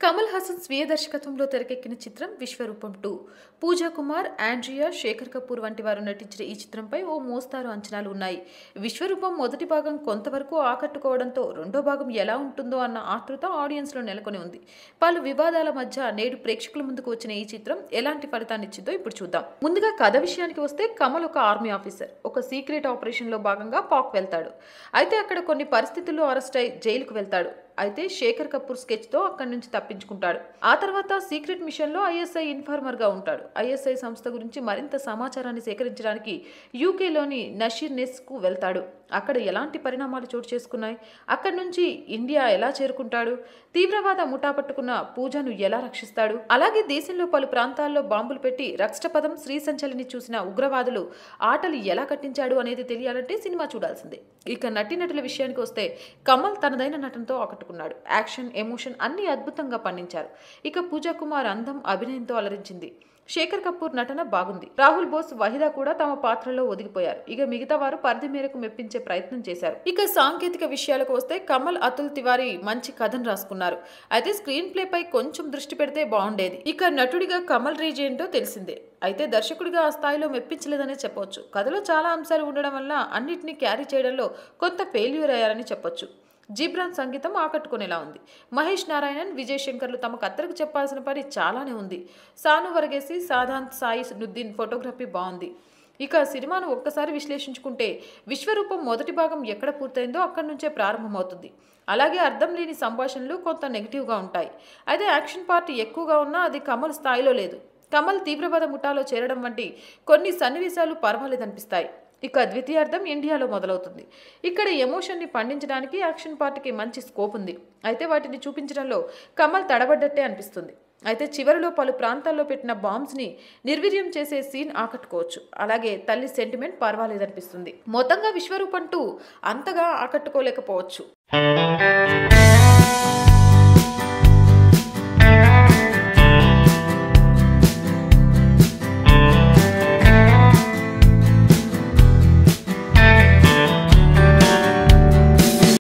కమల్ హాసన్ స్వీయ దర్శకత్వంలో తెరకెక్కిన చిత్రం విశ్వరూపం టూ పూజా కుమార్ ఆండ్రియా శేఖర్ కపూర్ వంటి వారు నటించిన ఈ చిత్రంపై ఓ మోస్తారు అంచనాలు ఉన్నాయి విశ్వరూపం మొదటి భాగం కొంతవరకు ఆకట్టుకోవడంతో రెండో భాగం ఎలా ఉంటుందో అన్న ఆతృత ఆడియన్స్లో నెలకొని ఉంది పలు వివాదాల మధ్య నేడు ప్రేక్షకుల ముందుకు వచ్చిన ఈ చిత్రం ఎలాంటి ఫలితాన్ని ఇచ్చిందో ఇప్పుడు చూద్దాం ముందుగా కథ విషయానికి వస్తే కమల్ ఒక ఆర్మీ ఆఫీసర్ ఒక సీక్రెట్ ఆపరేషన్లో భాగంగా పాక్ వెళ్తాడు అయితే అక్కడ కొన్ని పరిస్థితుల్లో అరెస్ట్ అయి జైలుకు వెళ్తాడు అయితే శేఖర్ కపూర్ స్కెచ్తో అక్కడి నుంచి తప్పించుకుంటాడు ఆ తర్వాత సీక్రెట్ మిషన్లో ఐఎస్ఐ ఇన్ఫార్మర్గా ఉంటాడు ఐఎస్ఐ సంస్థ గురించి మరింత సమాచారాన్ని సేకరించడానికి యూకేలోని నషీర్ నెస్కు వెళ్తాడు అక్కడ ఎలాంటి పరిణామాలు చోటు చేసుకున్నాయి అక్కడి నుంచి ఇండియా ఎలా చేరుకుంటాడు తీవ్రవాద ముఠా పట్టుకున్న పూజను ఎలా రక్షిస్తాడు అలాగే దేశంలో పలు ప్రాంతాల్లో బాంబులు పెట్టి రక్షపదం శ్రీ సంచలిని చూసిన ఉగ్రవాదులు ఆటలు ఎలా కట్టించాడు అనేది తెలియాలంటే సినిమా చూడాల్సిందే ఇక నటీనటుల విషయానికి వస్తే కమల్ తనదైన నటనతో ఆకట్టుకున్నాడు యాక్షన్ ఎమోషన్ అన్ని అద్భుతంగా పండించారు ఇక పూజా కుమార్ అందం అభినయంతో అలరించింది శేఖర్ కపూర్ నటన బాగుంది రాహుల్ బోస్ వహిదా కూడా తమ పాత్రలో ఒదిగిపోయారు ఇక మిగతా వారు పరిధి మేరకు మెప్పించే ప్రయత్నం చేశారు ఇక సాంకేతిక విషయాలకు వస్తే కమల్ అతుల్ తివారీ మంచి కథను రాసుకున్నారు అయితే స్క్రీన్ ప్లే పై కొంచెం దృష్టి పెడితే బాగుండేది ఇక నటుడిగా కమల్ రీజ్ ఏంటో తెలిసిందే అయితే దర్శకుడిగా ఆ స్థాయిలో మెప్పించలేదనే చెప్పొచ్చు కథలో చాలా అంశాలు ఉండడం వల్ల అన్నిటినీ క్యారీ చేయడంలో కొంత ఫెయిల్యూర్ అయ్యారని చెప్పొచ్చు జీబ్రాన్ సంగీతం ఆకట్టుకునేలా ఉంది మహేష్ నారాయణన్ విజయ్ శంకర్లు తమ కత్తలకు చెప్పాల్సిన పని చాలానే ఉంది సాను వరగేసి సాధాంత్ సాయి నుద్దీన్ ఫోటోగ్రఫీ బాగుంది ఇక సినిమాను ఒక్కసారి విశ్లేషించుకుంటే విశ్వరూపం మొదటి భాగం ఎక్కడ పూర్తయిందో అక్కడి నుంచే ప్రారంభమవుతుంది అలాగే అర్థం లేని సంభాషణలు కొంత నెగిటివ్గా ఉంటాయి అయితే యాక్షన్ పార్ట్ ఎక్కువగా ఉన్నా అది కమల్ స్థాయిలో లేదు కమల్ తీవ్రవాద ముఠాలో చేరడం వంటి కొన్ని సన్నివేశాలు పర్వాలేదనిపిస్తాయి ఇక ద్వితీయార్థం ఇండియాలో మొదలవుతుంది ఇక్కడ ఎమోషన్ని పండించడానికి యాక్షన్ పార్ట్కి మంచి స్కోప్ ఉంది అయితే వాటిని చూపించడంలో కమల్ తడబడ్డట్టే అనిపిస్తుంది అయితే చివరిలో పలు ప్రాంతాల్లో పెట్టిన బాంబ్స్ని నిర్వీర్యం చేసే సీన్ ఆకట్టుకోవచ్చు అలాగే తల్లి సెంటిమెంట్ పర్వాలేదనిపిస్తుంది మొత్తంగా విశ్వరూపం టూ అంతగా ఆకట్టుకోలేకపోవచ్చు